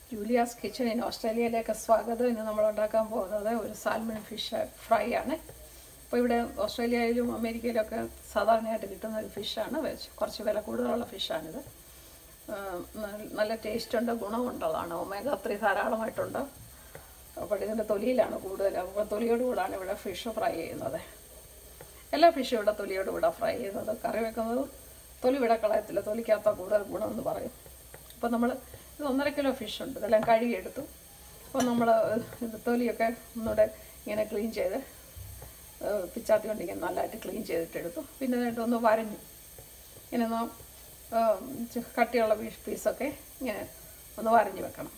Julia's kitchen in ഓസ്ട്രേലിയയിലേക്ക് സ്വാഗതം ഇന്ന് നമ്മൾ ഉണ്ടാക്കാൻ പോകുന്നത് ഒരു സാൽമൺ ഫിഷ് ഫ്രൈ ആണ് അപ്പോൾ ഇവിടെ ഓസ്ട്രേലിയയിലും അമേരിക്കയിലും ഒക്കെ സാധാരണയായിട്ട് കിട്ടുന്ന ഒരു ഫിഷാണ് കുറച്ച് വില കൂടുതലുള്ള ഫിഷാണിത് നല്ല ടേസ്റ്റുണ്ട് ഗുണമുള്ളതാണ് ഒമേഗ ത്രീ ധാരാളമായിട്ടുണ്ട് അപ്പോൾ ഇതിൻ്റെ തൊലിയിലാണ് കൂടുതൽ അപ്പോൾ തൊലിയോട് കൂടാണ് ഇവിടെ ഫിഷ് ഫ്രൈ ചെയ്യുന്നത് എല്ലാ ഫിഷും ഇവിടെ തൊലിയോട് കൂടെ ഫ്രൈ ചെയ്യുന്നത് കറി വെക്കുന്നതും തൊലി ഇവിടെ കളയത്തില്ല തൊലിക്കാത്ത കൂടുതൽ ഗുണമെന്ന് പറയും അപ്പോൾ നമ്മൾ ഇത് ഒന്നര കിലോ ഫിഷ് ഉണ്ട് ഇതെല്ലാം കഴുകിയെടുത്തു അപ്പോൾ നമ്മൾ ഇത് തൊലിയൊക്കെ ഒന്നുകൂടെ ഇങ്ങനെ ക്ലീൻ ചെയ്ത് പിച്ചാത്തി കൊണ്ട് ഇങ്ങനെ നല്ലതായിട്ട് ക്ലീൻ ചെയ്തിട്ടെടുത്തു പിന്നെ എന്നിട്ട് ഒന്ന് വരഞ്ഞു ഇങ്ങനെ ഒന്ന് കട്ടിയുള്ള പീസ് പീസൊക്കെ ഇങ്ങനെ ഒന്ന് വരഞ്ഞു വെക്കണം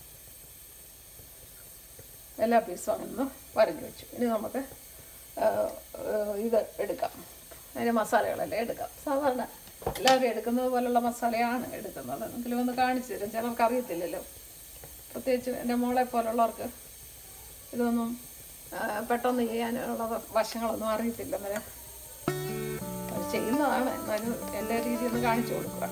എല്ലാ പീസും അങ്ങനെ ഒന്ന് വരഞ്ഞു വെച്ചു ഇനി നമുക്ക് ഇത് എടുക്കാം അതിൻ്റെ മസാലകളെല്ലാം എടുക്കാം സാധാരണ എല്ലാവരും എടുക്കുന്നത് പോലുള്ള മസാലയാണ് എടുക്കുന്നത് എങ്കിലും ഒന്ന് കാണിച്ചു തരും ചിലർക്ക് അറിയത്തില്ലല്ലോ പ്രത്യേകിച്ച് എൻ്റെ മോളെ പോലുള്ളവർക്ക് ഇതൊന്നും പെട്ടെന്ന് ചെയ്യാനുള്ള വശങ്ങളൊന്നും അറിയത്തില്ല അന്നേരം അത് ചെയ്യുന്നതാണ് എന്നാലും എൻ്റെ രീതി ഒന്ന് കാണിച്ചു കൊടുക്കുക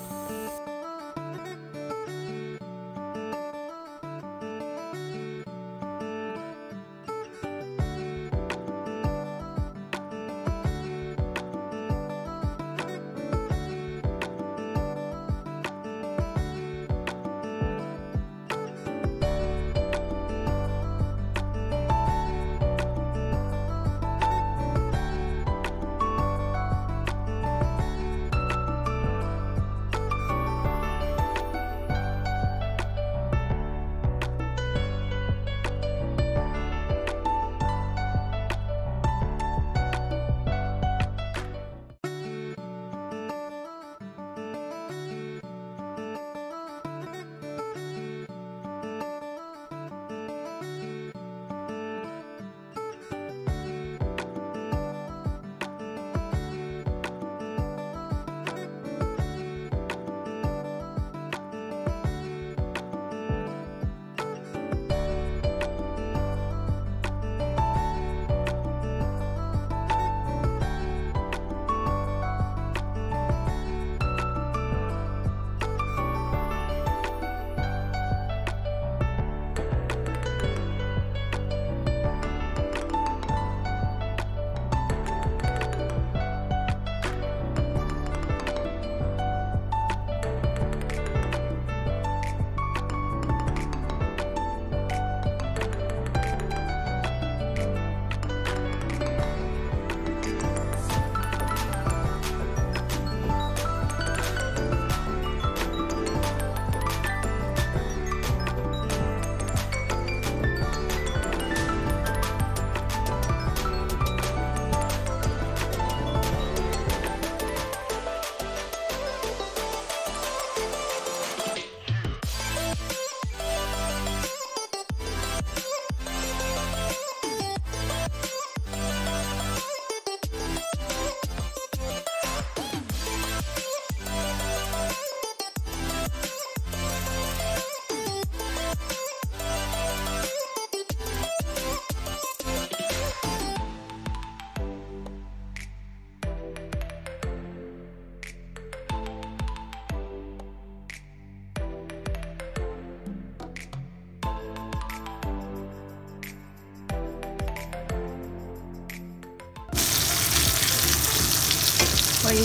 ഫ്രൈ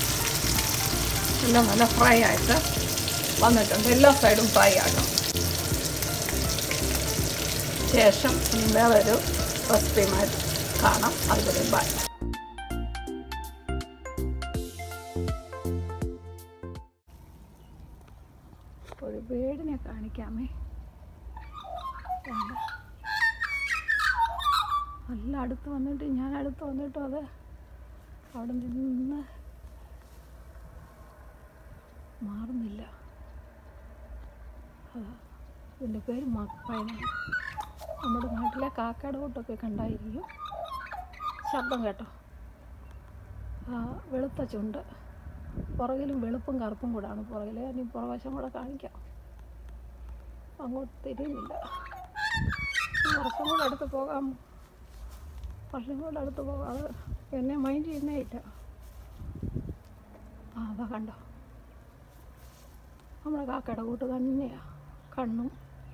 എല്ലാം നല്ല ഫ്രൈ ആയിട്ട് വന്നിട്ടുണ്ട് എല്ലാ സൈഡും ഫ്രൈ ആകണം ശേഷം ഇനി വേറൊരു റെസിപ്പിയുമായിട്ട് കാണാം അതുപോലെ ബൈ ഒരു ബേഡിനെ കാണിക്കാമേ നല്ല അടുത്ത് വന്നിട്ട് ഞാൻ അടുത്ത് വന്നിട്ടും അത് അവിടെ നിന്ന് മാറുന്നില്ല അതാ ഇതിൻ്റെ പേര് മപ്പയനാണ് നമ്മുടെ നാട്ടിലെ കാക്കയുടെ കൂട്ടൊക്കെ കണ്ടായിരിക്കും ശബ്ദം കേട്ടോ ആ വെളുത്ത ചുണ്ട് പുറകിലും വെളുപ്പും കറുപ്പും കൂടാണ് പുറകിൽ ഇനി പുറവശം കൂടെ കാണിക്കാം അങ്ങോട്ട് തിരിയുന്നില്ല കുറച്ചും കൂടെ അടുത്ത് പോകാം കുറച്ചും കൂടെ അടുത്ത് പോകാം അത് എന്നെ മൈൻഡ് ചെയ്യുന്നേ ഇല്ല ആ അതാ കണ്ടോ നമ്മുടെ കാക്കയുടെ കൂട്ട് തന്നെയാണ് കണ്ണും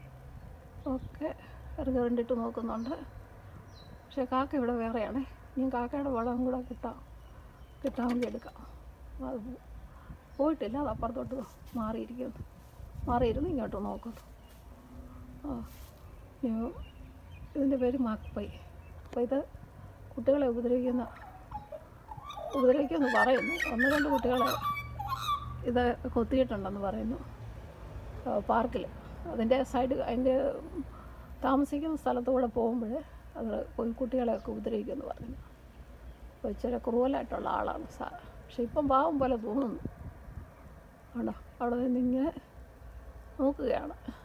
ഒക്കെ ഇറങ്ങി കണ്ടിട്ട് നോക്കുന്നുണ്ട് പക്ഷേ കാക്ക ഇവിടെ വേറെയാണേ ഇനി കാക്കയുടെ വളം കൂടെ കിട്ടാം കിട്ടാമെങ്കിൽ എടുക്കാം അത് പോ- പോയിട്ടില്ല അത് അപ്പുറത്തോട്ട് മാറിയിരിക്കുന്നു മാറിയിരുന്നു ഇങ്ങോട്ട് നോക്കുന്നു ആ ഇനി ഇതിൻ്റെ പേര് മാക്പൈ അപ്പോൾ ഇത് കുട്ടികളെ ഉപദ്രവിക്കുന്ന ഉപദ്രവിക്കുമെന്ന് പറയുന്നു ഒന്ന് രണ്ട് കുട്ടികളെ ഇത് കൊത്തിയിട്ടുണ്ടെന്ന് പറയുന്നു പാർക്കിൽ അതിൻ്റെ സൈഡ് അതിൻ്റെ താമസിക്കുന്ന സ്ഥലത്തൂടെ പോകുമ്പോൾ അത് പോയി കുട്ടികളെയൊക്കെ ഉപദ്രവിക്കുമെന്ന് പറഞ്ഞു അപ്പോൾ ഇച്ചിരി ക്രൂവലായിട്ടുള്ള ആളാണ് സാർ പക്ഷെ ഇപ്പം പാവം പോലെ തോന്നുന്നു ആണോ അവിടെ നിന്ന് ഇങ്ങനെ നോക്കുകയാണ്